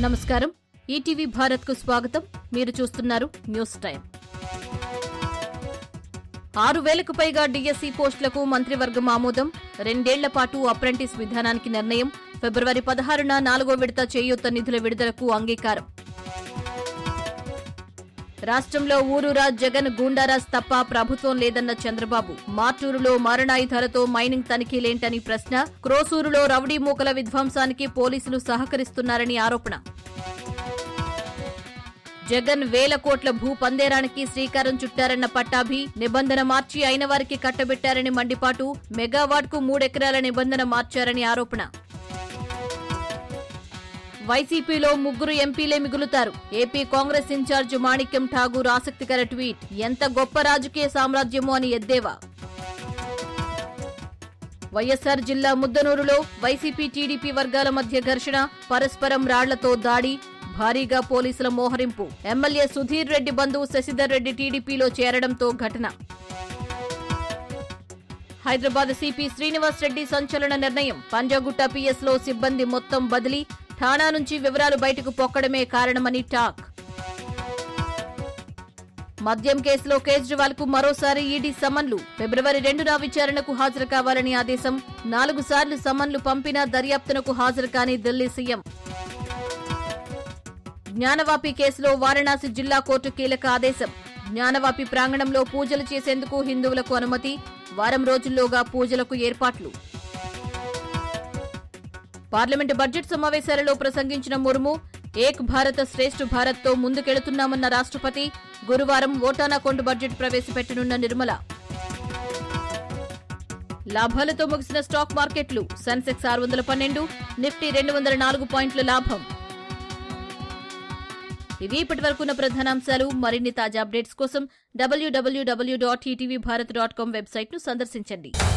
నమస్కారం ఈటీవీ భారత్ కు స్వాగతం మీరు చూస్తున్నారు న్యూస్ టైం ఆరు వేలకు పైగా డీఎస్సీ పోస్టులకు మంత్రివర్గం ఆమోదం రెండేళ్ల పాటు అప్రెంటిస్ విధానానికి నిర్ణయం ఫిబ్రవరి పదహారున నాలుగో విడత చేయూత నిధుల విడుదలకు అంగీకారం రాష్ట్రంలో ఊరూరా జగన్ గూండారాజ్ తప్ప ప్రభుత్వం లేదన్న చంద్రబాబు మార్టూరులో మారణాయుధాలతో మైనింగ్ తనిఖీలేంటని ప్రశ్న క్రోసూరులో రౌడీ మూకల విధ్వంసానికి పోలీసులు సహకరిస్తున్నారని ఆరోపణ జగన్ వేల కోట్ల భూ పందేరానికి శ్రీకారం చుట్టారన్న పట్టాభి నిబంధన మార్చి అయిన వారికి కట్టబెట్టారని మండిపాటు మెగావాట్కు మూడెకరాల నిబంధన మార్చారని ఆరోపణ వైసీపీలో ముగ్గురు ఎంపీలే మిగులుతారు ఏపీ కాంగ్రెస్ ఇన్ఛార్జ్ మాణిక్యం ఠాగూర్ ఆసక్తికర ట్వీట్ ఎంత గొప్ప రాజకీయ సామ్రాజ్యమో అని ఎద్దేవా వైఎస్సార్ జిల్లా ముద్దనూరులో వైసీపీ టీడీపీ వర్గాల మధ్య ఘర్షణ పరస్పరం రాళ్లతో దాడి భారీగా పోలీసుల మోహరింపు ఎమ్మెల్యే సుధీర్ రెడ్డి బంధువు శశిధర్ రెడ్డి టీడీపీలో చేరడంతో ఘటన హైదరాబాద్ సిపి శ్రీనివాస్ రెడ్డి సంచలన నిర్ణయం పంజాగుట్ట పిఎస్ లో సిబ్బంది మొత్తం బదిలీ ఠాణా నుంచి వివరాలు బయటకు పొక్కడమే కారణమని టాక్ మద్యం కేసులో కేజ్రీవాల్ కు మరోసారి ఈడీ సమన్లు ఫిబ్రవరి రెండున విచారణకు హాజరు కావాలని ఆదేశం నాలుగు సార్లు సమన్లు పంపినా దర్యాప్తునకు హాజరు కాని ఢిల్లీ సీఎం జ్ఞానవాపి కేసులో వారణాసి జిల్లా కోర్టు కీలక ఆదేశం జ్ఞానవాపి ప్రాంగణంలో పూజలు చేసేందుకు హిందువులకు అనుమతి వారం రోజుల్లోగా పూజలకు ఏర్పాట్లు పార్లమెంటు బడ్జెట్ సమావేశాలలో ప్రసంగించిన ముర్ము ఏక్ భారత శ్రేష్ఠ భారత్ తో ముందుకెళుతున్నామన్న రాష్ట్రపతి గురువారం ఓటానాకొండ బడ్జెట్ ప్రవేశపెట్టనున్న నిర్మల లాభాలతో ముగిసిన స్టాక్ మార్కెట్లు సెన్సెక్స్ ఆరు వందల పన్నెండు నిఫ్టీ రెండు వందల నాలుగు పాయింట్ల లాభం ఇవి ఇప్పటి వరకున్న ప్రధానాంశాలు మరిన్ని తాజా అప్డేట్స్ కోసం W W W dot ETV Bharat dot com website ను సందర్శించండి